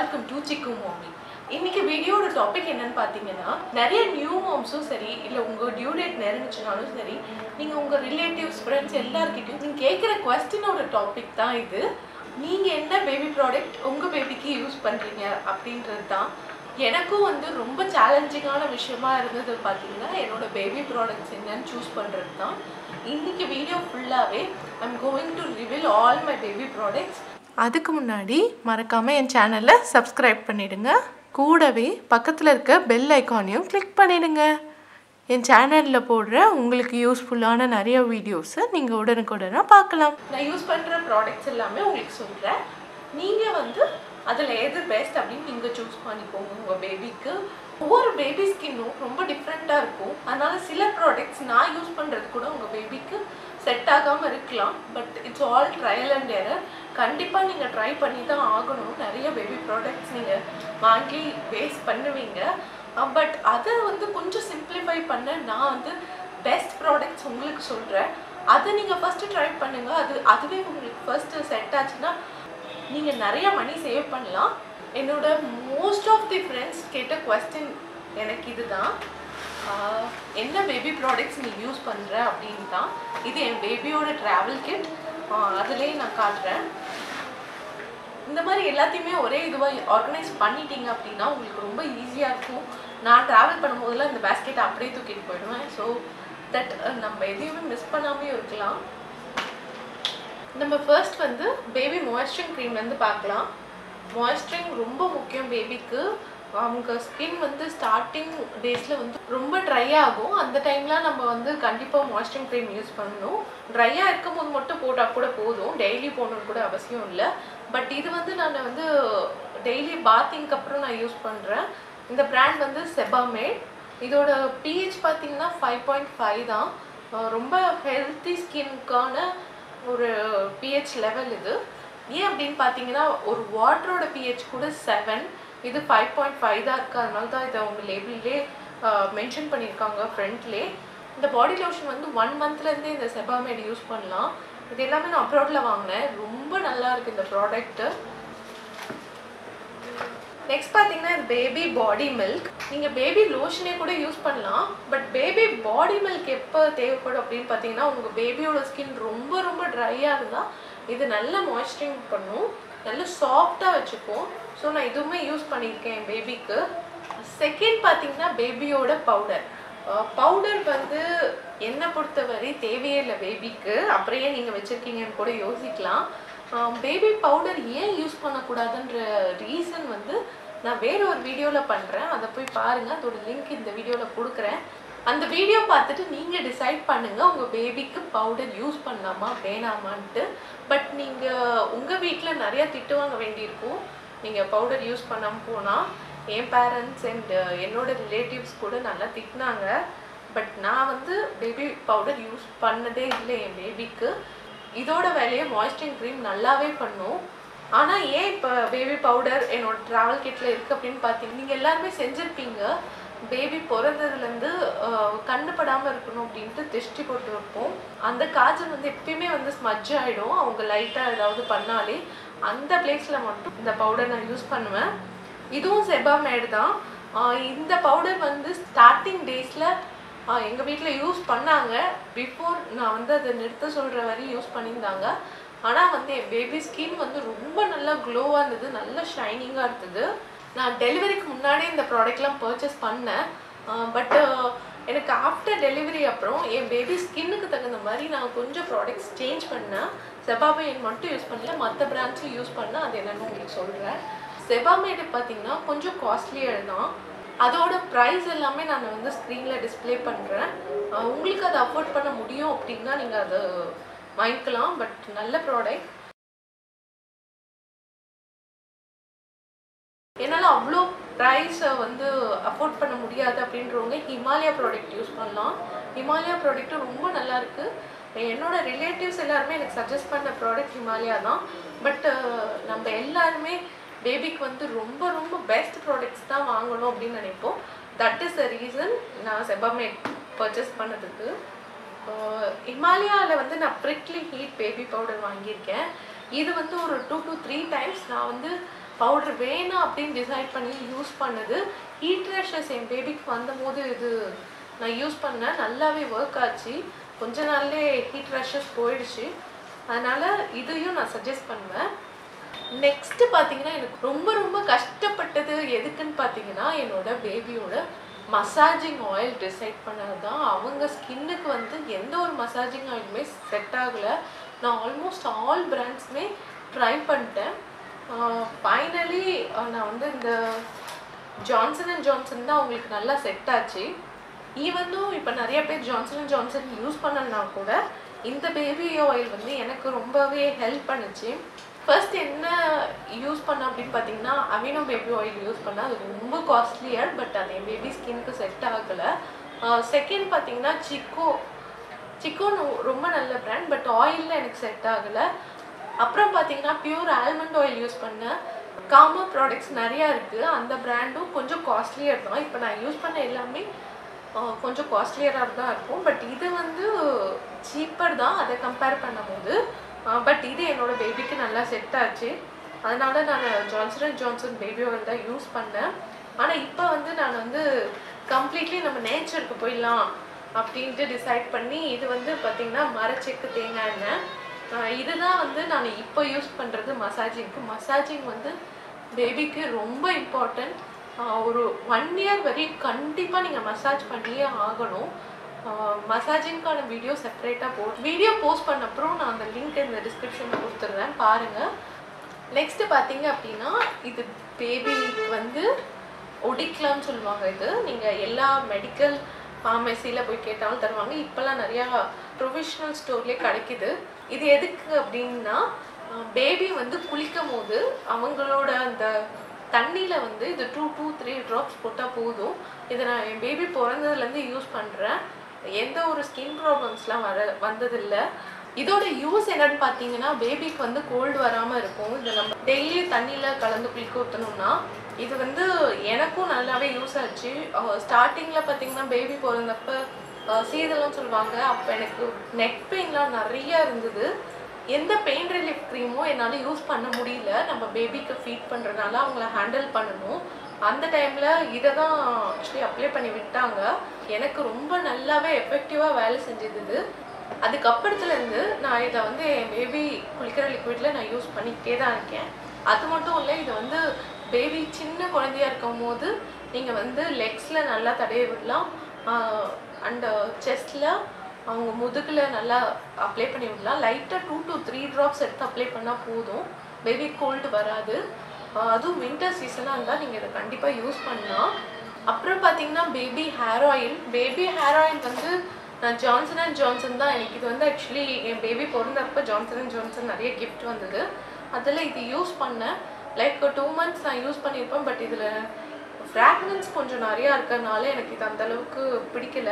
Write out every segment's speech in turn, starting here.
welcome to சிக்கு மாமி இன்னைக்கு வீடியோட டாபிக் என்னன்னு பார்த்தீங்கன்னா நிறைய நியூ மாம்ஸும் சரி இல்லை உங்கள் டியூ டேட் நெருங்குச்சுனாலும் சரி நீங்கள் உங்கள் ரிலேட்டிவ்ஸ் ஃப்ரெண்ட்ஸ் எல்லாருக்கிட்டையும் நீங்கள் கேட்குற கொஸ்டினோட டாபிக் தான் இது நீங்கள் என்ன பேபி ப்ராடக்ட் உங்கள் பேபிக்கு யூஸ் பண்ணுறீங்க அப்படின்றது தான் எனக்கும் வந்து ரொம்ப சேலஞ்சிங்கான விஷயமா இருந்தது பார்த்தீங்கன்னா என்னோட பேபி ப்ராடக்ட்ஸ் என்னன்னு சூஸ் பண்ணுறது தான் இன்னைக்கு வீடியோ ஃபுல்லாகவே I'm going to reveal all my baby products அதுக்கு முன்னாடி மறக்காமல் என் சேனலை சப்ஸ்கிரைப் பண்ணிடுங்க கூடவே பக்கத்தில் இருக்க பெல் ஐக்கானையும் கிளிக் பண்ணிடுங்க என் சேனலில் போடுற உங்களுக்கு யூஸ்ஃபுல்லான நிறைய வீடியோஸை நீங்கள் உடனுக்குடனே பார்க்கலாம் நான் யூஸ் பண்ணுற ப்ராடக்ட்ஸ் எல்லாமே உங்களுக்கு சொல்கிறேன் நீங்கள் வந்து அதில் எது பெஸ்ட் அப்படின்னு நீங்கள் சூஸ் பண்ணிக்கோங்க உங்கள் பேபிக்கு ஒவ்வொரு பேபி ஸ்கின்னும் ரொம்ப டிஃப்ரெண்ட்டாக இருக்கும் அதனால சில ப்ராடக்ட்ஸ் நான் யூஸ் பண்ணுறது கூட உங்கள் பேபிக்கு செட் ஆகாமல் இருக்கலாம் but it's all trial and error கண்டிப்பாக நீங்கள் ட்ரை பண்ணி தான் ஆகணும் நிறைய பேபி ப்ராடக்ட்ஸ் நீங்கள் வாங்கி வேஸ்ட் பண்ணுவீங்க பட் அதை வந்து கொஞ்சம் சிம்பிளிஃபை பண்ண நான் வந்து பெஸ்ட் ப்ராடக்ட்ஸ் உங்களுக்கு சொல்கிறேன் அதை நீங்கள் ஃபஸ்ட்டு ட்ரை பண்ணுங்கள் அது அதுவே உங்களுக்கு ஃபஸ்ட்டு செட் ஆச்சுன்னா நீங்கள் நிறைய மணி சேவ் பண்ணலாம் என்னோட மோஸ்ட் ஆஃப் தி ஃப்ரெண்ட்ஸ் கேட்ட கொஸ்டின் எனக்கு இதுதான் ஆஹ், என்ன பேபி ப்ராடக்ட்ஸ் நீ யூஸ் பண்ணுற அப்படின்னு தான் இது என் பேபியோட ட்ராவல் கிட் அதுலேயே நான் காட்டுறேன் இந்த மாதிரி எல்லாத்தையுமே ஒரே இதுவாக ஆர்கனைஸ் பண்ணிட்டீங்க அப்படின்னா உங்களுக்கு ரொம்ப ஈஸியாக இருக்கும் நான் ட்ராவல் பண்ணும்போதெல்லாம் இந்த பேஸ்கெட் அப்படியே தூக்கிட்டு போயிடுவேன் ஸோ தட் நம்ம எதையுமே மிஸ் பண்ணாமே இருக்கலாம் நம்ம ஃபர்ஸ்ட் வந்து பேபி மாய்ஸ்சரிங் க்ரீம்லேருந்து பார்க்கலாம் மாய்ஸ்சரிங் ரொம்ப முக்கியம் பேபிக்கு அவங்க ஸ்கின் வந்து ஸ்டார்டிங் டேஸில் வந்து ரொம்ப ட்ரை ஆகும் அந்த டைமில் நம்ம வந்து கண்டிப்பாக மாய்ஸ்சரிங் க்ரீம் யூஸ் பண்ணணும் ட்ரையாக இருக்கும் போது மட்டும் போட்டால் கூட போதும் டெய்லி போடணும்னு கூட அவசியம் இல்லை பட் இது வந்து நான் வந்து டெய்லி பாத்திங்க்கு அப்புறம் நான் யூஸ் பண்ணுறேன் இந்த பிராண்ட் வந்து செபாமேட் இதோட பிஹெச் பார்த்தீங்கன்னா ஃபைவ் பாயிண்ட் ஃபைவ் தான் அஹ் ரொம்ப ஹெல்த்தி ஸ்கின்க்கான ஒரு பிஹெச் லெவல் இது ஏன் அப்படின்னு பார்த்தீங்கன்னா ஒரு வாட்டரோட பிஹெச் கூட செவன் இது ஃபைவ் பாயிண்ட் ஃபைவ் தான் இருக்குது அதனால தான் இதை அவங்க லேபிள்லே மென்ஷன் பண்ணியிருக்காங்க ஃப்ரண்ட்லே இந்த பாடி லோஷன் வந்து ஒன் மந்த்லேருந்தே இந்த செபாமேட் யூஸ் பண்ணலாம் இது எல்லாமே நான் அப்ராடில் வாங்கினேன் ரொம்ப நல்லா இருக்குது இந்த ப்ராடக்ட்டு நெக்ஸ்ட் பார்த்தீங்கன்னா இது பேபி பாடி மில்க் நீங்கள் பேபி லோஷனே கூட யூஸ் பண்ணலாம் பட் பேபி பாடி மில்க் எப்போ தேவைப்படும் அப்படின்னு பார்த்தீங்கன்னா உங்கள் பேபியோட ஸ்கின் ரொம்ப ரொம்ப ட்ரையாக இருந்தால் இது நல்ல மாய்ஸ்சரிங் பண்ணும் நல்ல சாஃப்டாக வச்சுக்கும் ஸோ நான் இதுவுமே யூஸ் பண்ணியிருக்கேன் என் பேபிக்கு செகண்ட் பார்த்தீங்கன்னா பேபியோட பவுடர் பவுடர் வந்து என்னை பொறுத்தவரை தேவையே இல்லை பேபிக்கு அப்புறம் ஏன் நீங்கள் வச்சுருக்கீங்கன்னு கூட யோசிக்கலாம் பேபி பவுடர் ஏன் யூஸ் பண்ணக்கூடாதுன்ற ரீசன் வந்து நான் வேற ஒரு வீடியோவில் பண்ணுறேன் அதை போய் பாருங்கள் அதோட லிங்க் இந்த வீடியோவில் கொடுக்குறேன் அந்த வீடியோ பார்த்துட்டு நீங்கள் டிசைட் பண்ணுங்கள் உங்கள் பேபிக்கு பவுடர் யூஸ் பண்ணலாமா வேணாமான்ட்டு பட் நீங்கள் உங்கள் வீட்டில் நிறையா திட்டு வாங்க வேண்டியிருக்கும் நீங்கள் பவுடர் யூஸ் பண்ணாமல் போனால் என் பேரண்ட்ஸ் அண்ட் என்னோட ரிலேட்டிவ்ஸ் கூட நல்லா திட்டினாங்க பட் நான் வந்து பேபி பவுடர் யூஸ் பண்ணதே இல்லை என் பேபிக்கு இதோட வேலையை மாய்ஸ்சரிங் க்ரீம் நல்லாவே பண்ணும் ஆனால் ஏன் இப்போ பேபி பவுடர் என்னோட ட்ராவல் கிட்டில் இருக்குது அப்படின்னு பார்த்தீங்கன்னா நீங்கள் எல்லாருமே செஞ்சுருப்பீங்க பேபி பிறந்ததுலேருந்து கண்ணு படாமல் இருக்கணும் அப்படின்ட்டு திருஷ்டி போட்டு வைப்போம் அந்த காய்ச்சல் வந்து எப்பயுமே வந்து ஸ்மஜ் ஆகிடும் அவங்க லைட்டாக ஏதாவது பண்ணாலே அந்த பிளேஸில் மட்டும் இந்த பவுடர் நான் யூஸ் பண்ணுவேன் இதுவும் செபாமேடு தான் ஆஹ் இந்த பவுடர் வந்து ஸ்டார்டிங் டேஸில் எங்கள் வீட்டில் யூஸ் பண்ணாங்க பிஃபோர் நான் வந்து அதை நிறுத்த சொல்கிற வரையும் யூஸ் பண்ணியிருந்தாங்க ஆனால் வந்து என் பேபி ஸ்கின் வந்து ரொம்ப நல்லா க்ளோவாக இருந்தது நல்ல ஷைனிங்காக இருந்தது நான் டெலிவரிக்கு முன்னாடியே இந்த ப்ராடக்ட்லாம் பர்ச்சேஸ் பண்ணேன் பட் எனக்கு ஆஃப்டர் டெலிவரி அப்புறம் என் பேபி ஸ்கின்னுக்கு தகுந்த மாதிரி நான் கொஞ்சம் ப்ராடக்ட்ஸ் சேஞ்ச் பண்ணேன் செபாமைன் மட்டும் யூஸ் பண்ணல மற்ற பிராண்ட்ஸும் யூஸ் பண்ணேன் அது என்னன்னு உங்களுக்கு சொல்கிறேன் செபாமேடு பார்த்தீங்கன்னா கொஞ்சம் காஸ்ட்லியாக தான் அதோட ப்ரைஸ் எல்லாமே நான் வந்து ஸ்க்ரீனில் டிஸ்ப்ளே பண்ணுறேன் உங்களுக்கு அதை அஃபோர்ட் பண்ண முடியும் அப்படின்னா நீங்கள் அதை வாங்கிக்கலாம் பட் நல்ல ப்ராடக்ட் என்னால் அவ்வளோ ப்ரைஸை வந்து அஃபோர்ட் பண்ண முடியாது அப்படின்றவங்க ஹிமாலயா ப்ராடக்ட் யூஸ் பண்ணலாம் ஹிமாலயா ப்ராடக்ட்டும் ரொம்ப நல்லா இருக்கு என்னோட ரிலேட்டிவ்ஸ் எல்லாருமே எனக்கு சஜஸ்ட் பண்ண ப்ராடக்ட் ஹிமாலயா தான் பட் நம்ம எல்லாருமே பேபிக்கு வந்து ரொம்ப ரொம்ப பெஸ்ட் ப்ராடக்ட்ஸ் தான் வாங்கணும் அப்படின்னு நினைப்போம் தட் இஸ் த ரீசன் நான் செபாமேட் பர்ச்சேஸ் பண்ணதுக்கு ஹிமாலயாவில் வந்து நான் ப்ரிக்லி ஹீட் பேபி பவுடர் வாங்கியிருக்கேன் இது வந்து ஒரு டூ டு த்ரீ டைம்ஸ் நான் வந்து பவுடர் வேணாம் அப்படின்னு டிசைட் பண்ணி யூஸ் பண்ணது ஹீட் ரேஷஸ் என் பேபிக்கு வந்தபோது இது நான் யூஸ் பண்ணேன் நல்லாவே ஒர்க் ஆச்சு கொஞ்ச நாள்லே ஹீட் ரேஷஸ் போயிடுச்சு அதனால் இதையும் நான் சஜஸ்ட் பண்ணுவேன் நெக்ஸ்ட் பார்த்தீங்கன்னா எனக்கு ரொம்ப ரொம்ப கஷ்டப்பட்டது எதுக்குன்னு பார்த்தீங்கன்னா என்னோட பேபியோட மசாஜிங் ஆயில் டிசைட் பண்ணது தான் அவங்க ஸ்கின்னுக்கு வந்து எந்த ஒரு மசாஜிங் ஆயிலுமே செட் ஆகலை நான் ஆல்மோஸ்ட் ஆல் பிராண்ட்ஸுமே ட்ரை பண்ணிட்டேன் ஃபைனலி நான் வந்து இந்த ஜான்சன் அண்ட் ஜான்சன் தான் அவங்களுக்கு நல்லா செட் ஆச்சு ஈவனும் இப்போ நிறைய பேர் ஜான்சன் அண்ட் ஜான்சன் யூஸ் பண்ணலனா கூட இந்த பேபி ஆயில் வந்து எனக்கு ரொம்பவே ஹெல்ப் பண்ணுச்சு ஃபர்ஸ்ட் என்ன யூஸ் பண்ண அப்படின்னு பார்த்தீங்கன்னா அமினோ பேபி ஆயில் யூஸ் பண்ணால் அது ரொம்ப காஸ்ட்லியர் பட் அது என் பேபி ஸ்கின்க்கு செட் ஆகலை செகண்ட் பார்த்தீங்கன்னா சிக்கோ சிக்கோ ரொம்ப நல்ல பிராண்ட் பட் ஆயிலில் எனக்கு செட் ஆகலை அப்புறம் பார்த்தீங்கன்னா பியூர் ஆல்மண்ட் ஆயில் யூஸ் பண்ணேன் காமா ப்ராடக்ட்ஸ் நிறையா இருக்குது அந்த பிராண்டும் கொஞ்சம் காஸ்ட்லியர் தான் இப்போ நான் யூஸ் பண்ண எல்லாமே ஆஹ், கொஞ்சம் காஸ்ட்லியராக தான் இருக்கும் பட் இது வந்து சீப்பர் தான் அதை கம்பேர் பண்ணும்போது பட் இது என்னோட பேபிக்கு நல்லா செட் ஆச்சு அதனால நான் Johnson and Johnson baby oil தான் யூஸ் பண்ணேன் ஆனால் இப்போ வந்து நான் வந்து கம்ப்ளீட்லி நம்ம நேச்சருக்கு போயிடலாம் அப்படின்ட்டு டிசைட் பண்ணி இது வந்து பார்த்திங்கன்னா மரச்செக்கு தேங்காய் எண்ணெய் ஆஹ் இதுதான் வந்து நான் இப்போ யூஸ் பண்ணுறது மசாஜிங்க்கு மசாஜிங் வந்து பேபிக்கு ரொம்ப இம்பார்ட்டண்ட் ஒரு ஒன் இயர் வரையும் கண்டிப்பாக நீங்கள் மசாஜ் பண்ணியே ஆகணும் மசாஜிங்க்கான வீடியோ செப்பரேட்டாக போ வீடியோ போஸ்ட் பண்ண அப்புறம் நான் அந்த லிங்க் இந்த டிஸ்கிரிப்ஷனில் கொடுத்துட்றேன் பாருங்கள் நெக்ஸ்ட் பார்த்தீங்க அப்படின்னா இது பேபிக்கு வந்து ஒடிக்கலாம்னு சொல்லுவாங்க இது நீங்கள் எல்லா மெடிக்கல் ஃபார்மசியில் போய் கேட்டாலும் தருவாங்க இப்போல்லாம் நிறையா ப்ரொஃபஷ்னல் ஸ்டோர்லேயே கிடைக்குது இது எதுக்கு அப்படின்னா பேபி வந்து குளிக்கும் போது அவங்களோட அந்த தண்ணியில் வந்து இது டூ டூ த்ரீ ட்ராப்ஸ் போட்டால் போதும் இதை நான் என் பேபி பிறந்ததுலேருந்து யூஸ் பண்ணுறேன் எந்த ஒரு ஸ்கின் ப்ராப்ளம்ஸ்லாம் வர வந்ததில்லை இதோட யூஸ் என்னன்னு பார்த்தீங்கன்னா பேபிக்கு வந்து கோல்டு வராமல் இருக்கும் இதை நம்ம டெய்லி தண்ணியில் கலந்து குளிக்க ஊற்றணும்னா இது வந்து எனக்கும் நல்லாவே யூஸ் ஆச்சு ஸ்டார்டிங்கில் பார்த்தீங்கன்னா பேபி பிறந்தப்ப அஹ், சீதளம் சொல்லுவாங்க அப்போ எனக்கு நெக் பெயின்லாம் நிறைய இருந்தது எந்த பெயின் ரிலீஃப் க்ரீமோ என்னால் யூஸ் பண்ண முடியல நம்ம பேபிக்கு ஃபீட் பண்ணுறதுனால அவங்கள ஹேண்டில் பண்ணணும் அந்த டைமில் இதை தான் ஆக்சுவலி அப்ளை பண்ணி விட்டாங்க எனக்கு ரொம்ப நல்லாவே எஃபெக்டிவாக வேலை செஞ்சது இது அதுக்கப்புறத்துலேருந்து நான் இதை வந்து என் பேபி குளிக்கிற லிக்விடில் நான் யூஸ் பண்ணிக்கிட்டே தான் இருக்கேன் அது மட்டும் இல்லை இதை வந்து பேபி சின்ன குழந்தையா இருக்கும் போது நீங்கள் வந்து லெக்ஸில் நல்லா தடவி விடலாம் அண்ட் செஸ்டில் அவங்க முதுகில் நல்லா அப்ளை பண்ணி விடலாம் லைட்டாக டூ to த்ரீ ட்ராப்ஸ் எடுத்து அப்ளை பண்ணால் போதும் பேபி கோல்டு வராது ஆஹ் அதுவும் வின்டர் சீசனாக இருந்தால் நீங்கள் இதை கண்டிப்பாக யூஸ் பண்ணலாம் அப்புறம் பார்த்தீங்கன்னா baby hair oil baby hair oil வந்து நான் ஜான்சன் அண்ட் ஜான்சன் தான் எனக்கு இது வந்து ஆக்சுவலி என் பேபி பிறந்தப்ப ஜான்சன் அண்ட் ஜான்சன் நிறைய கிஃப்ட் வந்தது அதில் இது யூஸ் பண்ணேன் லைக் டூ மந்த்ஸ் நான் யூஸ் பண்ணியிருப்பேன் பட் இதில் ஃப்ராக்ரன்ஸ் கொஞ்சம் நிறையா இருக்கிறதுனால எனக்கு இது அந்த அளவுக்கு பிடிக்கல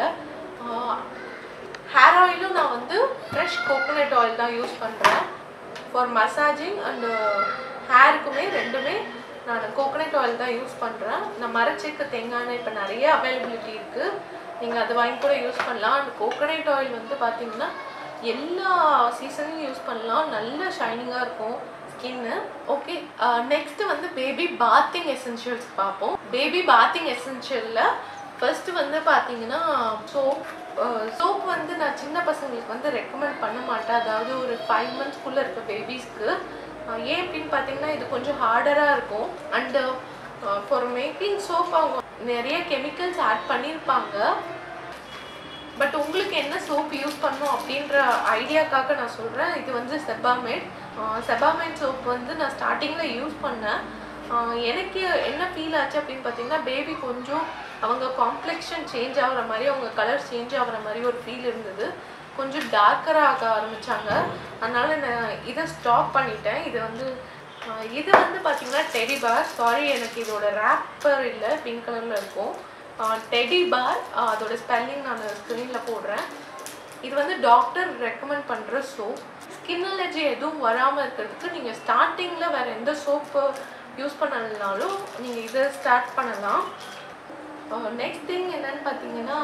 ஹேர் ஆயிலும் நான் வந்து ஃப்ரெஷ் கோகோனட் ஆயில் தான் யூஸ் பண்ணுறேன் ஃபார் மசாஜிங் அண்டு ஹேருக்குமே ரெண்டுமே நான் கோகோனட் ஆயில் தான் யூஸ் பண்ணுறேன் நான் மரச்செக்கு தேங்காய் எண்ணெய் இப்போ நிறைய அவைலபிலிட்டி இருக்குது நீங்கள் அது வாங்கி கூட யூஸ் பண்ணலாம் அண்ட் கோகோனட் ஆயில் வந்து பார்த்தீங்கன்னா எல்லா சீசன்லையும் யூஸ் பண்ணலாம் நல்ல ஷைனிங்காக இருக்கும் ஸ்கின்னு ஓகே நெக்ஸ்ட் வந்து பேபி பாத்திங் எசென்ஷியல்ஸ் பார்ப்போம் பேபி பாத்திங் எசென்ஷியலில் ஃபர்ஸ்ட் வந்து பார்த்தீங்கன்னா சோப் சோப் வந்து நான் சின்ன பசங்களுக்கு வந்து ரெக்கமெண்ட் பண்ண மாட்டேன் அதாவது ஒரு ஃபைவ் மந்த்ஸ்க்குள்ளே இருக்க பேபிஸ்க்கு ஏன் அப்படின்னு பார்த்தீங்கன்னா இது கொஞ்சம் ஹார்டராக இருக்கும் அண்டு ஃபார் மேக்கிங் சோப் அவங்க நிறைய கெமிக்கல்ஸ் ஆட் பண்ணியிருப்பாங்க பட் உங்களுக்கு என்ன சோப் யூஸ் பண்ணணும் அப்படின்ற ஐடியாக்காக நான் சொல்கிறேன் இது வந்து செபாமேட் செபாமேட் சோப் வந்து நான் ஸ்டார்டிங்கில் யூஸ் பண்ணேன் ஆஹ் எனக்கு என்ன ஃபீல் ஆச்சு அப்படின்னு பார்த்தீங்கன்னா பேபி கொஞ்சம் அவங்க காம்ப்ளெக்ஷன் சேஞ்ச் ஆகுற மாதிரி அவங்க கலர் சேஞ்ச் ஆகுற மாதிரி ஒரு ஃபீல் இருந்தது கொஞ்சம் டார்க்கராக ஆக ஆரம்பிச்சாங்க அதனால நான் இதை ஸ்டாப் பண்ணிட்டேன் இது வந்து ஆஹ் இது வந்து பார்த்தீங்கன்னா டெடி பார் சாரி எனக்கு இதோட ரேப்பர் இல்லை பிங்க் கலரில் இருக்கும் டெடி பார் அதோட ஸ்பெல்லிங் நான் ஸ்க்ரீனில் போடுறேன் இது வந்து டாக்டர் ரெக்கமெண்ட் பண்ணுற சோப் ஸ்கின் அலர்ஜி எதுவும் வராமல் இருக்கிறதுக்கு நீங்கள் ஸ்டார்டிங்கில் வேறு எந்த சோப்பு யூஸ் பண்ணலனாலும் நீங்கள் இதை ஸ்டார்ட் பண்ணலாம் நெக்ஸ்ட் திங் என்னன்னு பார்த்தீங்கன்னா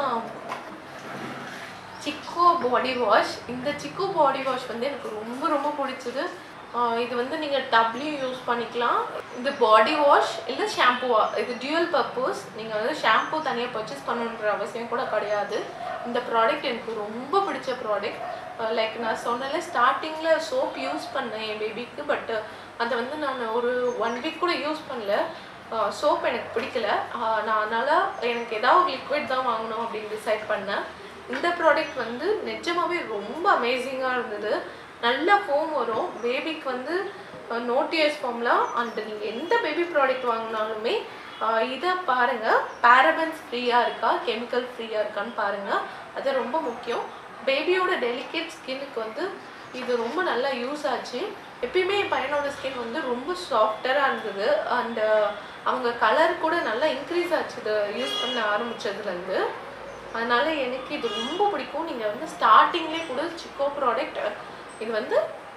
சிக்கோ பாடி வாஷ் இந்த சிக்கோ பாடி வாஷ் வந்து எனக்கு ரொம்ப ரொம்ப பிடிச்சது ஆஹ் இது வந்து நீங்கள் டப்லையும் யூஸ் பண்ணிக்கலாம் இது பாடி வாஷ் இல்லை ஷாம்புவா இது டியூவல் பர்பஸ் நீங்கள் வந்து ஷாம்பு தனியாக பர்ச்சேஸ் பண்ணணுன்ற அவசியம் கூட கிடையாது இந்த ப்ராடக்ட் எனக்கு ரொம்ப பிடிச்ச ப்ராடக்ட் லைக் நான் சொன்னல ஸ்டார்டிங்கில் சோப் யூஸ் பண்ணேன் என் பேபிக்கு பட் அதை வந்து நான் ஒரு ஒன் வீக் கூட யூஸ் பண்ணல சோப் எனக்கு பிடிக்கல ஆஹ் நான் அதனால் எனக்கு ஏதாவது லிக்விட் தான் வாங்கணும் அப்படின்னு டிசைட் பண்ணேன் இந்த ப்ராடக்ட் வந்து நிஜமாவே ரொம்ப அமேசிங்காக இருந்தது நல்ல ஃபோம் வரும் பேபிக்கு வந்து நோட்டியஸ் ஃபார்ம்லாம் அண்ட் நீங்கள் எந்த பேபி ப்ராடக்ட் வாங்கினாலுமே ஆஹ் இதை பாருங்கள் பேரபன்ஸ் ஃப்ரீயாக இருக்கா கெமிக்கல் ஃப்ரீயாக இருக்கான்னு பாருங்கள் அது ரொம்ப முக்கியம் பேபியோட டெலிகேட் ஸ்கின்னுக்கு வந்து இது ரொம்ப நல்லா யூஸ் ஆச்சு எப்பயுமே என் பையனோட ஸ்கின் வந்து ரொம்ப சாஃப்டராக இருந்தது அண்ட் அவங்க கலர் கூட நல்லா இன்க்ரீஸ் ஆச்சு இது யூஸ் பண்ண ஆரம்பிச்சதுலேருந்து அதனால எனக்கு இது ரொம்ப பிடிக்கும் நீங்கள் வந்து ஸ்டார்டிங்லேயே கூட சிக்கோ ப்ராடக்ட் இது வந்து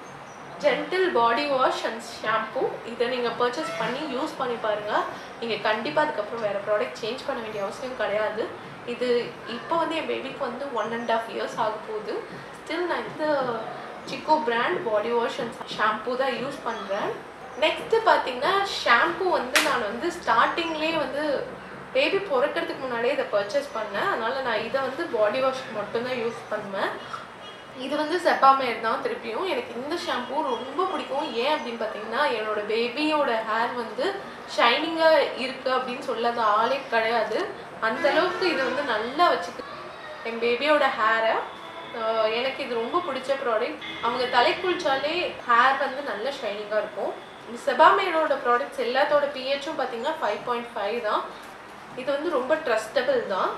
gentle body wash and shampoo இதை நீங்கள் பர்ச்சேஸ் பண்ணி யூஸ் பண்ணி பாருங்கள் நீங்கள் கண்டிப்பாக அதுக்கப்புறம் வேறு ப்ராடக்ட் சேஞ்ச் பண்ண வேண்டிய அவசியம் கிடையாது இது இப்போ வந்து என் பேபிக்கு வந்து ஒன் அண்ட் ஆஃப் இயர்ஸ் ஆக போகுது ஸ்டில் நான் இந்த Chicco brand body wash and shampoo தான் யூஸ் பண்ணுறேன் நெக்ஸ்ட்டு பார்த்தீங்கன்னா ஷாம்பு வந்து நான் வந்து ஸ்டார்டிங்லேயே வந்து பேபி பிறக்கிறதுக்கு முன்னாடியே இதை பர்ச்சேஸ் பண்ணேன் அதனால் நான் இதை வந்து பாடி வாஷ்க்கு மட்டும்தான் யூஸ் பண்ணுவேன் இது வந்து செப்பாமேர் தான் திருப்பியும் எனக்கு இந்த ஷாம்பு ரொம்ப பிடிக்கும் ஏன் அப்படின்னு பார்த்தீங்கன்னா என்னோட பேபியோட ஹேர் வந்து ஷைனிங்காக இருக்குது அப்படின்னு சொல்லாத ஆளே கிடையாது அந்த அளவுக்கு இது வந்து நல்லா வச்சுக்கு என் பேபியோட ஹேரை எனக்கு இது ரொம்ப பிடிச்ச ப்ராடக்ட் அவங்க தலை குளிச்சாலே ஹேர் வந்து நல்ல ஷைனிங்காக இருக்கும் செபாமேரோட ப்ராடக்ட்ஸ் எல்லாத்தோட பிஹெச்சும் பார்த்தீங்கன்னா ஃபைவ் பாயிண்ட் ஃபைவ் தான் இது வந்து ரொம்ப ட்ரஸ்டபிள் தான்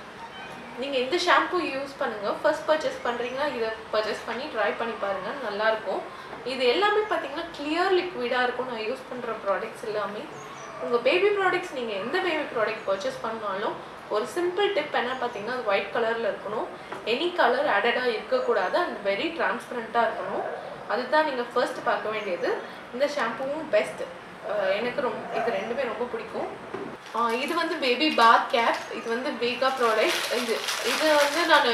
நீங்கள் எந்த ஷாம்பு யூஸ் பண்ணுங்கள் ஃபர்ஸ்ட் பர்ச்சேஸ் பண்ணுறீங்கன்னா இதை பர்ச்சேஸ் பண்ணி ட்ரை பண்ணி பாருங்கள் நல்லாயிருக்கும் இது எல்லாமே பார்த்தீங்கன்னா கிளியர் லிக்விடாக இருக்கும் நான் யூஸ் பண்ணுற ப்ராடக்ட்ஸ் எல்லாமே உங்கள் பேபி ப்ராடக்ட்ஸ் நீங்கள் எந்த பேபி ப்ராடக்ட் பர்ச்சேஸ் பண்ணாலும் ஒரு சிம்பிள் டிப் என்ன பார்த்தீங்கன்னா அது ஒயிட் கலரில் இருக்கணும் எனி கலர் ஆடடாக இருக்கக்கூடாது அண்ட் வெரி டிரான்ஸ்பரண்ட்டாக இருக்கணும் அதுதான் நீங்கள் ஃபர்ஸ்ட் பார்க்க வேண்டியது இந்த ஷாம்புவும் பெஸ்ட் எனக்கு ரொம்ப இது ரெண்டுமே ரொம்ப பிடிக்கும் ஆஹ் இது வந்து பேபி பாத் கேப் இது வந்து வேகா ப்ராடக்ட் இது இது வந்து நான்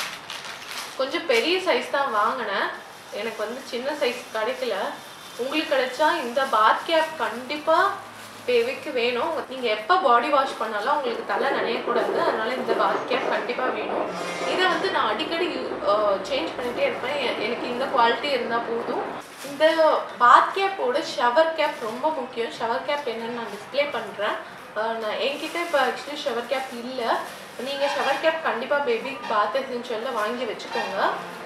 கொஞ்சம் பெரிய சைஸ் தான் வாங்கினேன் எனக்கு வந்து சின்ன சைஸ் கிடைக்கல உங்களுக்கு கிடைச்சா இந்த பாத் கேப் கண்டிப்பாக பேபிக்கு வேணும் நீங்கள் எப்போ பாடி வாஷ் பண்ணாலும் உங்களுக்கு தலை நனையக்கூடாது அதனால இந்த பாத் கேப் கண்டிப்பாக வேணும் இதை வந்து நான் அடிக்கடி சேஞ்ச் பண்ணிகிட்டே இருப்பேன் எ- எனக்கு இந்த குவாலிட்டி இருந்தால் போதும் இந்த பாத் கேப்போட ஷவர் கேப் ரொம்ப முக்கியம் ஷவர் கேப் என்னன்னு நான் டிஸ்ப்ளே பண்ணுறேன் நான் என்கிட்ட இப்போ ஆக்சுவலி ஷவர் கேப் இல்லை நீங்கள் ஷவர் கேப் கண்டிப்பாக பேபி பாத் எசென்ஷியலில் வாங்கி வச்சுக்கோங்க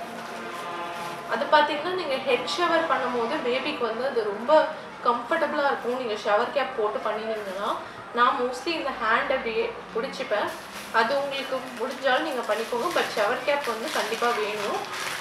அது பார்த்தீங்கன்னா நீங்கள் ஹெட் ஷவர் பண்ணும்போது பேபிக்கு வந்து அது ரொம்ப கம்ஃபர்டபுளாக இருக்கும் நீங்கள் ஷவர் கேப் போட்டு பண்ணினீங்கன்னா நான் மோஸ்ட்லி இந்த ஹேண்ட் அப்படியே பிடிச்சிப்பேன் அது உங்களுக்கு முடிஞ்சாலும் நீங்கள் பண்ணிக்கோங்க பட் ஷவர் கேப் வந்து கண்டிப்பாக வேணும்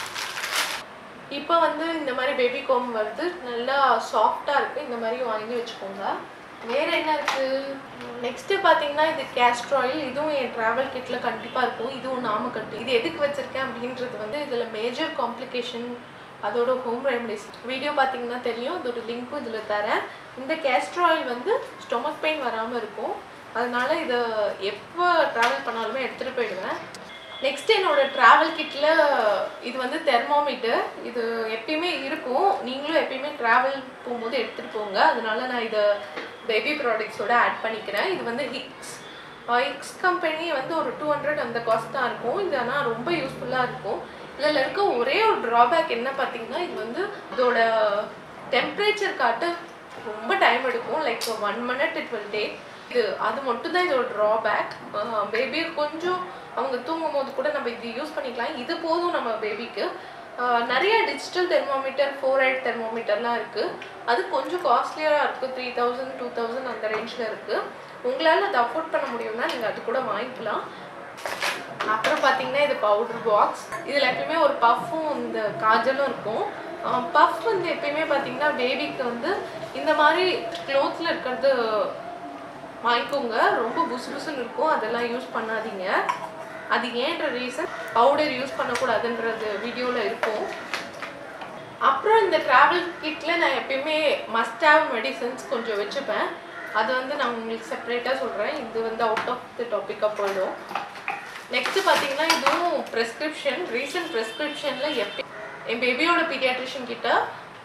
இப்போ வந்து இந்த மாதிரி பேபி கோம் வருது நல்லா சாஃப்டாக இருக்குது இந்த மாதிரி வாங்கி வச்சுக்கோங்க வேற என்ன இருக்கு நெக்ஸ்ட் பாத்தீங்கன்னா இது கேஸ்ட்ர் ஆயில் இதுவும் என் டிராவல் கிட்ல கண்டிப்பா இருக்கும் இதுவும் நாமக்கட்டு இது எதுக்கு வச்சிருக்கேன் அப்படின்றது வந்து இதுல மேஜர் காம்ப்ளிகேஷன் அதோட ஹோம் ரெமடிஸ் வீடியோ பார்த்தீங்கன்னா தெரியும் அதோட லிங்க்கும் இதில் தரேன் இந்த கேஸ்ட்ர் ஆயில் வந்து ஸ்டொமக் பெயின் வராமல் இருக்கும் அதனால இதை எப்போ ட்ராவல் பண்ணாலுமே எடுத்துகிட்டு போயிடுவேன் நெக்ஸ்ட் என்னோட ட்ராவல் கிட்டில் இது வந்து தெர்மோமீட்டர் இது எப்பயுமே இருக்கும் நீங்களும் எப்பயுமே ட்ராவல் போகும்போது எடுத்துகிட்டு போங்க அதனால நான் இதை பேபி ப்ராடக்ட்ஸோட ஆட் பண்ணிக்கிறேன் இது வந்து ஹிக்ஸ் ஹிக்ஸ் கம்பெனி வந்து ஒரு டூ ஹண்ட்ரட் அந்த காஸ்ட் தான் இருக்கும் இது ஆனால் ரொம்ப யூஸ்ஃபுல்லாக இருக்கும் இதில் இருக்க ஒரே ஒரு ட்ராபேக் என்ன பார்த்தீங்கன்னா இது வந்து இதோட டெம்பரேச்சர் காட்ட ரொம்ப டைம் எடுக்கும் like one minute it will take இது அது மட்டும் தான் இதோட ட்ராபேக் பேபி கொஞ்சம் அவங்க தூங்கும் போது கூட நம்ம இது யூஸ் பண்ணிக்கலாம் இது போதும் நம்ம பேபிக்கு நிறைய டிஜிட்டல் தெர்மோமீட்டர் ஃபோர் எயிட் தெர்மோமீட்டர்லாம் இருக்குது அது கொஞ்சம் காஸ்ட்லியாக இருக்குது த்ரீ தௌசண்ட் டூ தௌசண்ட் அந்த ரேஞ்சில் இருக்குது உங்களால் அதை அஃபோர்ட் பண்ண முடியும்னா நீங்கள் அது கூட வாங்கிக்கலாம் அப்புறம் பார்த்தீங்கன்னா இது பவுடர் பாக்ஸ் இதில் எப்பயுமே ஒரு பஃப்பும் இந்த காஜலும் இருக்கும் பஃப் வந்து எப்பயுமே பார்த்தீங்கன்னா பேபிக்கு வந்து இந்த மாதிரி க்ளோத்தில் இருக்கிறது வாங்கிக்கோங்க ரொம்ப புசு புசுன்னு இருக்கும் அதெல்லாம் யூஸ் பண்ணாதீங்க அது ஏன்ற ரீசன் பவுடர் யூஸ் பண்ணக்கூடாதுன்றது வீடியோவில் இருக்கும் அப்புறம் இந்த ட்ராவல் கிட்டில் நான் எப்பயுமே மஸ்ட் ஹேவ் மெடிசன்ஸ் கொஞ்சம் வச்சுப்பேன் அது வந்து நான் உங்களுக்கு செப்பரேட்டாக சொல்கிறேன் இது வந்து அவுட் ஆஃப் தி டாப்பிக்காக போயிடும் நெக்ஸ்ட் பார்த்தீங்கன்னா இதுவும் ப்ரெஸ்கிரிப்ஷன் ரீசன்ட் ப்ரெஸ்கிரிப்ஷனில் எப்போ என் பேபியோட பீடியாட்ரிஷியன் கிட்ட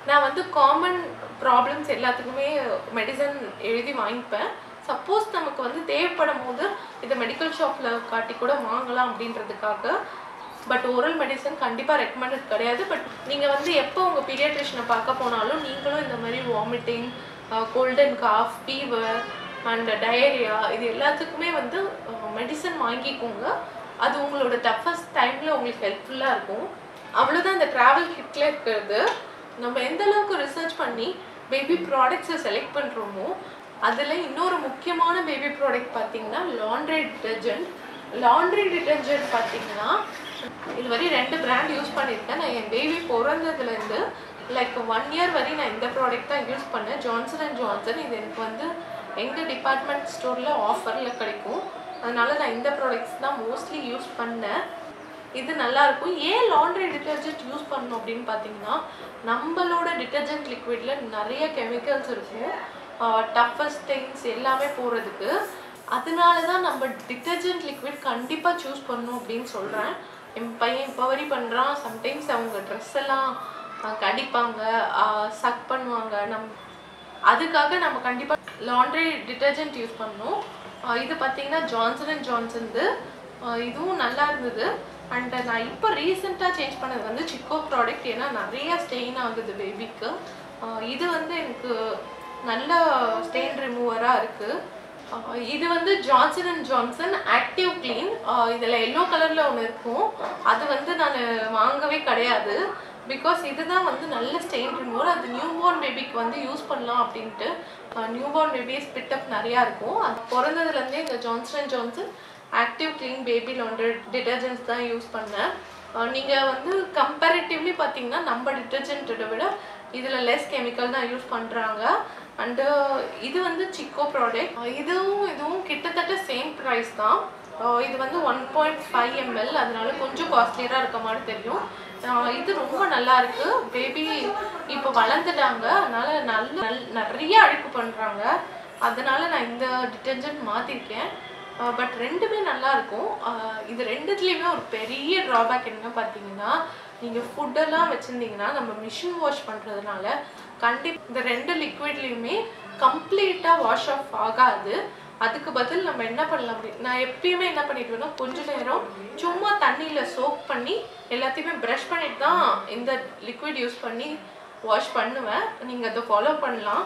நான் வந்து காமன் ப்ராப்ளம்ஸ் எல்லாத்துக்குமே மெடிசன் எழுதி வாங்கிப்பேன் சப்போஸ் நமக்கு வந்து தேவைப்படும் போது இதை மெடிக்கல் ஷாப்பில் காட்டி கூட வாங்கலாம் அப்படின்றதுக்காக பட் ஓரல் மெடிசன் கண்டிப்பாக ரெக்கமெண்டட் கிடையாது பட் நீங்கள் வந்து எப்போ உங்கள் பீடியாட்ரிஷனை பார்க்க போனாலும் நீங்களும் இந்த மாதிரி vomiting cold and cough fever and diarrhoea இது எல்லாத்துக்குமே வந்து மெடிசன் வாங்கிக்கோங்க அது உங்களோட டஃபஸ்ட் டைமில் உங்களுக்கு ஹெல்ப்ஃபுல்லாக இருக்கும் அவ்வளோதான் இந்த ட்ராவல் கிட்டில் இருக்கிறது நம்ம எந்த அளவுக்கு ரிசர்ச் பண்ணி பேபி ப்ராடக்ட்ஸை செலக்ட் பண்ணுறோமோ அதில் இன்னொரு முக்கியமான பேபி ப்ராடக்ட் பார்த்தீங்கன்னா லாண்ட்ரி டிட்டர்ஜென்ட் லாண்ட்ரி டிட்டர்ஜென்ட் பார்த்தீங்கன்னா இது வரை ரெண்டு பிராண்ட் யூஸ் பண்ணியிருக்கேன் நான் என் பேபி பிறந்ததுலேருந்து லைக் ஒன் இயர் வரை நான் இந்த ப்ராடக்ட் தான் யூஸ் பண்ணேன் ஜான்சன் அண்ட் ஜான்சன் இது எனக்கு வந்து எங்கள் டிபார்ட்மெண்ட் ஸ்டோரில் ஆஃபரில் கிடைக்கும் அதனால நான் இந்த ப்ராடக்ட்ஸ் தான் மோஸ்ட்லி யூஸ் பண்ணேன் இது நல்லா இருக்கும் ஏன் லாண்ட்ரி டிட்டர்ஜென்ட் யூஸ் பண்ணணும் அப்படின்னு பார்த்தீங்கன்னா நம்மளோட டிட்டர்ஜென்ட் லிக்விட்ல நிறைய கெமிக்கல்ஸ் இருக்கும் டஃபஸ்ட் ஸ்டெயின்ஸ் எல்லாமே போகிறதுக்கு அதனால தான் நம்ம டிட்டர்ஜென்ட் லிக்விட் கண்டிப்பாக சூஸ் பண்ணணும் அப்படின்னு சொல்கிறேன் என் பையன் இப்போ வரை பண்ணுறான் சம்டைம்ஸ் அவங்க ட்ரெஸ் எல்லாம் அஹ், கடிப்பாங்க சக் பண்ணுவாங்க நம் அதுக்காக நம்ம கண்டிப்பாக லாண்ட்ரி டிட்டர்ஜென்ட் யூஸ் பண்ணோம் அஹ் இது பார்த்தீங்கன்னா ஜான்சன் அண்ட் ஜான்சன்து இதுவும் நல்லா இருந்தது அண்ட் நான் இப்போ ரீசெண்டாக சேஞ்ச் பண்ணது வந்து சிக்கோ ப்ராடக்ட் ஏன்னா நிறைய ஸ்டெயின் ஆகுது பேபிக்கு இது வந்து எனக்கு நல்ல ஸ்டெயின் ரிமூவராக இருக்குது இது வந்து Johnson and Johnson active clean இதில் எல்லோ கலரில் ஒன்று இருக்கும் அது வந்து நான் வாங்கவே கிடையாது பிகாஸ் இதுதான் வந்து நல்ல ஸ்டெயின் ரிமூவர் அது நியூ பார்ன் பேபிக்கு வந்து யூஸ் பண்ணலாம் அப்படின்ட்டு நியூ பார்ன் பேபி ஸ்பிட்டப் நிறையா இருக்கும் அது பிறந்ததுலேருந்தே இந்த Johnson and Johnson active clean baby laundry detergents தான் யூஸ் பண்ணேன் நீங்கள் வந்து கம்பேரிட்டிவ்லி பார்த்தீங்கன்னா நம்ம டிட்டர்ஜென்ட்டை விட இதில் லெஸ் கெமிக்கல் தான் யூஸ் பண்ணுறாங்க அண்டு இது வந்து சிக்கோ ப்ராடக்ட் இதுவும் இதுவும் கிட்டத்தட்ட சேம் ப்ரைஸ் தான் அஹ் இது வந்து ஒன் பாயிண்ட் ஃபைவ் எம்எல் அதனால கொஞ்சம் காஸ்ட்லியராக இருக்க மாதிரி தெரியும் அஹ் இது ரொம்ப நல்லா இருக்கு பேபி இப்போ வளர்ந்துட்டாங்க அதனால நல்ல நல் நிறைய அழுக்கு பண்ணுறாங்க அதனால நான் இந்த டிட்டர்ஜென்ட் மாற்றிருக்கேன் பட் ரெண்டுமே நல்லா இருக்கும் அஹ் இது ரெண்டுத்துலேயுமே ஒரு பெரிய ட்ராபேக் என்ன பார்த்தீங்கன்னா நீங்கள் ஃபுட்டெல்லாம் வச்சுருந்தீங்கன்னா நம்ம மிஷின் வாஷ் பண்ணுறதுனால கண்டிப்பாக இந்த ரெண்டு லிக்விட்லேயுமே கம்ப்ளீட்டாக வாஷ் ஆஃப் ஆகாது அதுக்கு பதில் நம்ம என்ன பண்ணலாம் அப்படி நான் எப்பயுமே என்ன பண்ணிடுவேன்னா கொஞ்ச நேரம் சும்மா தண்ணியில் சோக் பண்ணி எல்லாத்தையுமே ப்ரஷ் பண்ணிட்டு தான் இந்த லிக்விட் யூஸ் பண்ணி வாஷ் பண்ணுவேன் நீங்கள் அதை ஃபாலோ பண்ணலாம்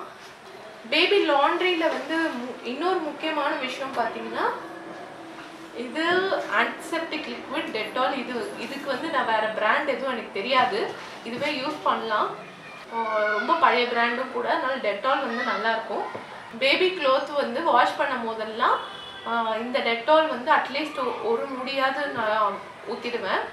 பேபி லாண்ட்ரியில் வந்து மு- இன்னொரு முக்கியமான விஷயம் பார்த்தீங்கன்னா இது ஆன்டிசெப்டிக் லிக்விட் டெட்டால் இது இதுக்கு வந்து நான் வேற பிராண்ட் எதுவும் எனக்கு தெரியாது இதுவே யூஸ் பண்ணலாம் ஆஹ் ரொம்ப பழைய பிராண்டும் கூட அதனால டெட்டால் வந்து நல்லா இருக்கும் பேபி க்ளோத் வந்து வாஷ் பண்ணும் போதெல்லாம் ஆஹ் இந்த டெட்டால் வந்து அட்லீஸ்ட் ஒரு முடியாவது நான் ஊற்றிடுவேன்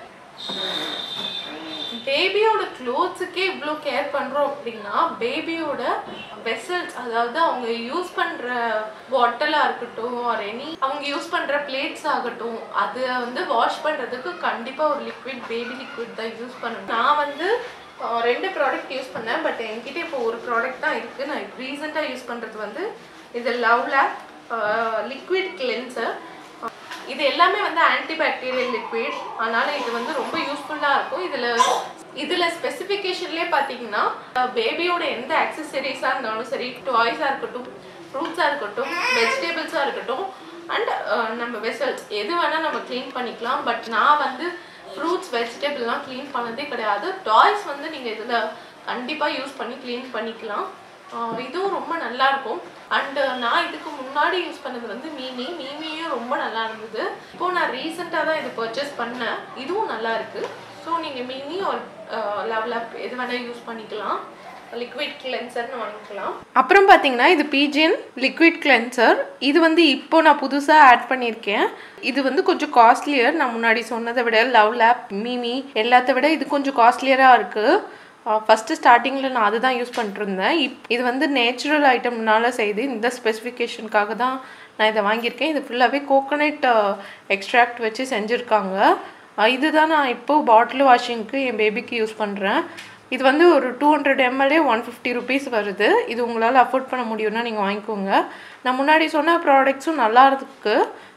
பேபியோட க்ளோத்ஸுக்கே இவ்வளோ கேர் பண்ணுறோம் அப்படின்னா பேபியோட வெசல்ஸ் அதாவது அவங்க யூஸ் பண்ணுற பாட்டிலாக இருக்கட்டும் ஆர் எனி அவங்க யூஸ் பண்ணுற பிளேட்ஸ் ஆகட்டும் அதை வந்து வாஷ் பண்ணுறதுக்கு கண்டிப்பாக ஒரு லிக்விட் பேபி லிக்விட் தான் யூஸ் பண்ணணும் நான் வந்து ஆஹ், ரெண்டு ப்ராடக்ட் யூஸ் பண்ணேன் பட் என்கிட்ட இப்போ ஒரு ப்ராடக்ட் தான் இருக்குது நான் ரீசெண்டாக யூஸ் பண்ணுறது வந்து இது லவ் லேப் லிக்விட் கிளென்சர் இது எல்லாமே வந்து ஆன்டிபாக்டீரியல் லிக்விட் அதனால இது வந்து ரொம்ப யூஸ்ஃபுல்லாக இருக்கும் இதில் இதில் ஸ்பெசிஃபிகேஷன்லேயே பார்த்தீங்கன்னா பேபியோட எந்த ஆக்சசரிஸாக இருந்தாலும் சரி டாய்ஸாக இருக்கட்டும் ஃப்ரூட்ஸாக இருக்கட்டும் வெஜிடபிள்ஸாக இருக்கட்டும் அண்ட் நம்ம வெசல்ஸ் எது வேணால் நம்ம க்ளீன் பண்ணிக்கலாம் பட் நான் வந்து ஃப்ரூட்ஸ் வெஜிடபிள்லாம் க்ளீன் பண்ணதே கிடையாது டாய்ஸ் வந்து நீங்கள் இதில் கண்டிப்பாக யூஸ் பண்ணி க்ளீன் பண்ணிக்கலாம் ஆஹ் இதுவும் ரொம்ப நல்லா இருக்கும் அண்ட் நான் இதுக்கு முன்னாடி யூஸ் பண்ணது வந்து மீமி மீமியும் ரொம்ப நல்லா இருந்தது இப்போ நான் ரீசெண்டாக தான் இது பர்ச்சேஸ் பண்ணேன் இதுவும் நல்லா இருக்கு ஸோ நீங்கள் மீமி ஒரு லெவல் அப் எது வேணால் யூஸ் பண்ணிக்கலாம் லிக்விட் கிளென்சர்னு வாங்கிக்கலாம் அப்புறம் பார்த்தீங்கன்னா இது பீஜியன் லிக்விட் கிளென்சர் இது வந்து இப்போ நான் புதுசாக ஆட் பண்ணியிருக்கேன் இது வந்து கொஞ்சம் காஸ்ட்லியர் நான் முன்னாடி சொன்னதை விட லவ் லேப் மீமி எல்லாத்த விட இது கொஞ்சம் காஸ்ட்லியராக இருக்குது ஃபஸ்ட்டு ஸ்டார்டிங்கில் நான் அதுதான் யூஸ் பண்ணிட்டுருந்தேன் இப் இது வந்து நேச்சுரல் ஐட்டம்னால செய்து இந்த ஸ்பெசிஃபிகேஷனுக்காக தான் நான் இதை வாங்கியிருக்கேன் இது ஃபுல்லாகவே கோகோனட் எக்ஸ்ட்ராக்ட் வச்சு செஞ்சுருக்காங்க அஹ் இதுதான் நான் இப்போது பாட்டில் வாஷிங்க்கு என் பேபிக்கு யூஸ் பண்ணுறேன் இது வந்து ஒரு two hundred ML one fifty rupees வருது இது உங்களால் அஃபோர்ட் பண்ண முடியும்னா நீங்கள் வாங்கிக்கோங்க நான் முன்னாடி சொன்ன ப்ராடக்ட்ஸும் நல்லா இருக்கு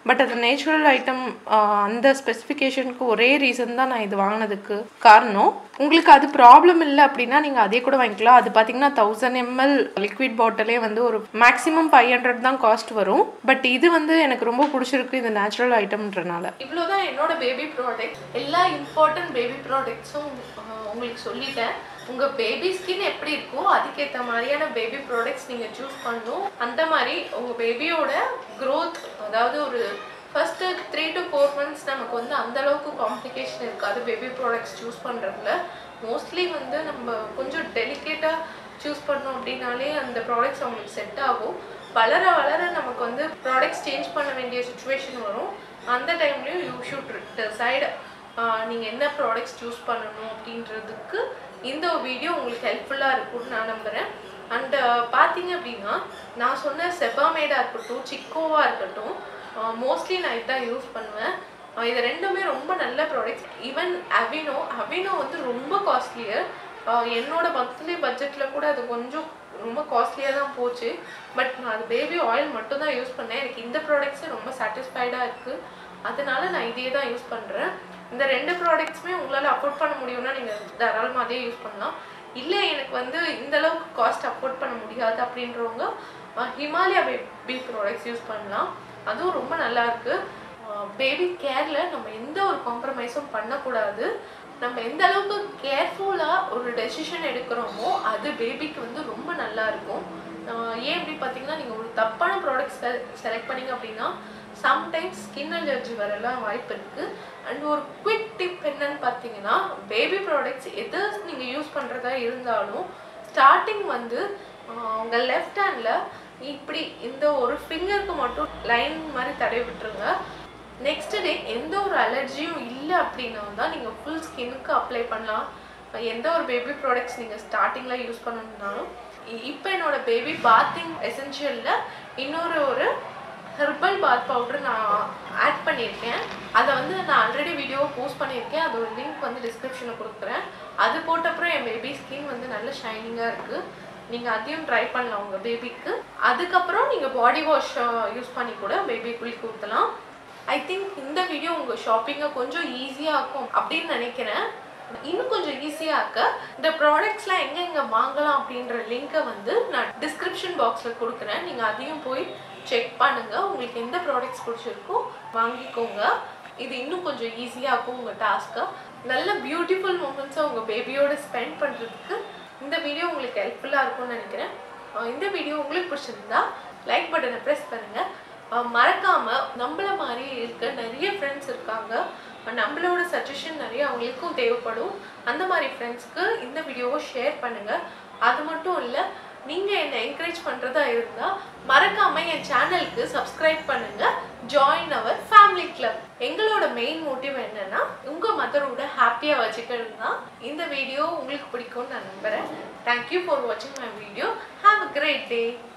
பட் அது நேச்சுரல் ஐட்டம் அந்த ஸ்பெசிஃபிகேஷனுக்கு ஒரே ரீசன் தான் நான் இது வாங்கினதுக்கு காரணம் உங்களுக்கு அது ப்ராப்ளம் இல்லை அப்படின்னா நீங்கள் அதே கூட வாங்கிக்கலாம் அது பார்த்தீங்கன்னா தௌசண்ட் எம்எல் லிக்விட் பாட்டிலே வந்து ஒரு மேக்ஸிமம் ஃபைவ் ஹண்ட்ரட் தான் காஸ்ட் வரும் பட் இது வந்து எனக்கு ரொம்ப பிடிச்சிருக்கு இது நேச்சுரல் ஐட்டம்ன்றனால இவ்வளோதான் என்னோட பேபி ப்ராடக்ட் எல்லா இம்பார்ட்டன்ட் பேபி ப்ராடக்ட்ஸும் உங்களுக்கு சொல்லிட்டேன் உங்கள் பேபி ஸ்கின் எப்படி இருக்கோ அதுக்கேற்ற மாதிரியான பேபி ப்ராடக்ட்ஸ் நீங்கள் சூஸ் பண்ணணும் அந்த மாதிரி உங்கள் பேபியோட க்ரோத் அதாவது ஒரு first three to four months நமக்கு வந்து அந்த அளவுக்கு காம்ப்ளிகேஷன் இருக்காது பேபி ப்ராடக்ட்ஸ் சூஸ் பண்ணுறதுல மோஸ்ட்லி வந்து நம்ம கொஞ்சம் டெலிகேட்டாக சூஸ் பண்ணோம் அப்படின்னாலே அந்த ப்ராடக்ட்ஸ் அவங்களுக்கு செட் ஆகும் வளர வளர நமக்கு வந்து ப்ராடக்ட்ஸ் சேஞ்ச் பண்ண வேண்டிய சுச்சுவேஷன் வரும் அந்த டைம்லேயும் யூ ஷுட் டிசைட் நீங்கள் என்ன ப்ராடக்ட்ஸ் சூஸ் பண்ணணும் அப்படின்றதுக்கு இந்த வீடியோ உங்களுக்கு ஹெல்ப்ஃபுல்லாக இருக்கும்னு நான் நம்புகிறேன் அண்டு பார்த்தீங்க அப்படின்னா நான் சொன்ன செபாமேடாக இருக்கட்டும் சிக்கோவாக இருக்கட்டும் மோஸ்ட்லி நான் இதான் யூஸ் பண்ணுவேன் அஹ் இது ரெண்டுமே ரொம்ப நல்ல ப்ராடக்ட்ஸ் ஈவன் அவினோ அவினோ வந்து ரொம்ப காஸ்ட்லியர் என்னோட மந்த்லி பட்ஜெட்டில் கூட அது கொஞ்சம் ரொம்ப காஸ்ட்லியாக தான் போச்சு பட் நான் அது பேபி ஆயில் மட்டும் தான் யூஸ் பண்ணேன் எனக்கு இந்த ப்ராடக்ட்ஸே ரொம்ப சாட்டிஸ்ஃபைடாக இருக்குது அதனால நான் இதே தான் யூஸ் பண்ணுறேன் இந்த ரெண்டு ப்ராடக்ட்ஸுமே உங்களால் அஃபோர்ட் பண்ண முடியும்னா நீங்கள் தாராளமாக அதே யூஸ் பண்ணலாம் இல்லை எனக்கு வந்து இந்த அளவுக்கு காஸ்ட் அஃபோர்ட் பண்ண முடியாது அப்படின்றவங்க அஹ், ஹிமாலயா பேபி ப்ராடக்ட்ஸ் யூஸ் பண்ணலாம் அதுவும் ரொம்ப நல்லா இருக்கு பேபி கேர்ல நம்ம எந்த ஒரு காம்ப்ரமைஸும் பண்ணக்கூடாது நம்ம எந்த அளவுக்கு கேர்ஃபுல்லாக ஒரு டெசிஷன் எடுக்கிறோமோ அது பேபிக்கு வந்து ரொம்ப நல்லா இருக்கும் ஆஹ் ஏன் அப்படி பார்த்தீங்கன்னா நீங்கள் ஒரு தப்பான ப்ராடக்ட்ஸ் செலக்ட் பண்ணீங்க அப்படின்னா சம்டைம்ஸ் ஸ்கின் அலர்ஜி வரலாம் வாய்ப்பு இருக்குது அண்ட் ஒரு குவிக் டிப் என்னன்னு பார்த்தீங்கன்னா பேபி ப்ராடக்ட்ஸ் எது நீங்கள் யூஸ் பண்ணுறதா இருந்தாலும் ஸ்டார்டிங் வந்து ஆஹ் உங்க லெஃப்ட் ஹேண்டில் இப்படி இந்த ஒரு ஃபிங்கருக்கு மட்டும் லைன் மாதிரி தடவி விட்டுருங்க நெக்ஸ்ட் டே எந்த ஒரு அலர்ஜியும் இல்லை அப்படின்னா தான் நீங்கள் ஃபுல் ஸ்கின்னுக்கு அப்ளை பண்ணலாம் எந்த ஒரு பேபி ப்ராடக்ட்ஸ் நீங்கள் ஸ்டார்டிங்கில் யூஸ் பண்ணணும்னாலும் இப்போ என்னோட பேபி பாத்திங் எசென்ஷியலில் இன்னொரு ஒரு ஹெர்பல் பாத் பவுடர் நான் ஆட் பண்ணியிருக்கேன் அதை வந்து நான் ஆல்ரெடி வீடியோவை போஸ்ட் பண்ணியிருக்கேன் அதோட லிங்க் வந்து டிஸ்கிரிப்ஷனில் கொடுக்குறேன் அது போட்டப்புறம் என் பேபி ஸ்கின் வந்து நல்ல ஷைனிங்காக இருக்குது நீங்கள் அதையும் ட்ரை பண்ணலாம் உங்கள் பேபிக்கு அதுக்கப்புறம் நீங்கள் பாடி வாஷ் யூஸ் பண்ணி கூட பேபி குளிக்க ஊற்றலாம் ஐ திங்க் இந்த வீடியோ உங்கள் ஷாப்பிங்கை கொஞ்சம் ஈஸியாக இருக்கும் அப்படின்னு நினைக்கிறேன் இன்னும் கொஞ்சம் ஈஸியாக இருக்க இந்த ப்ராடக்ட்ஸ்லாம் எங்கே எங்கே வாங்கலாம் அப்படின்ற லிங்கை வந்து நான் டிஸ்கிரிப்ஷன் பாக்ஸில் கொடுக்குறேன் நீங்கள் அதையும் போய் செக் பண்ணுங்கள் உங்களுக்கு எந்த ப்ராடக்ட்ஸ் பிடிச்சிருக்கோ வாங்கிக்கோங்க இது இன்னும் கொஞ்சம் ஈஸியாக இருக்கும் உங்கள் டாஸ்க்கை நல்ல பியூட்டிஃபுல் மூமெண்ட்ஸை உங்கள் பேபியோட ஸ்பெண்ட் பண்ணுறதுக்கு இந்த வீடியோ உங்களுக்கு ஹெல்ப்ஃபுல்லாக இருக்கும்னு நினைக்கிறேன் அஹ் இந்த வீடியோ உங்களுக்கு பிடிச்சிருந்தா லைக் பட்டனை ப்ரெஸ் பண்ணுங்கள் அஹ் மறக்காம நம்மள மாதிரி இருக்க நிறைய ஃப்ரெண்ட்ஸ் இருக்காங்க அஹ் நம்மளோட சஜஷன் நிறைய அவங்களுக்கும் தேவைப்படும் அந்த மாதிரி ஃப்ரெண்ட்ஸ்க்கு இந்த வீடியோவை ஷேர் பண்ணுங்க அது மட்டும் இல்லை நீங்கள் என்னை என்கரேஜ் பண்ணுறதா இருந்தால் மறக்காம என் சேனலுக்கு சப்ஸ்கிரைப் பண்ணுங்க ஜாயின் அவர் ஃபேமிலி கிளப் எங்களோட மெயின் மோட்டிவ் என்னன்னா உங்கள் மதரோட ஹாப்பியாக வச்சுக்கிறது தான் இந்த வீடியோ உங்களுக்கு பிடிக்கும்னு நான் நம்புகிறேன் தேங்க்யூ ஃபார் வாட்சிங் my video have a great day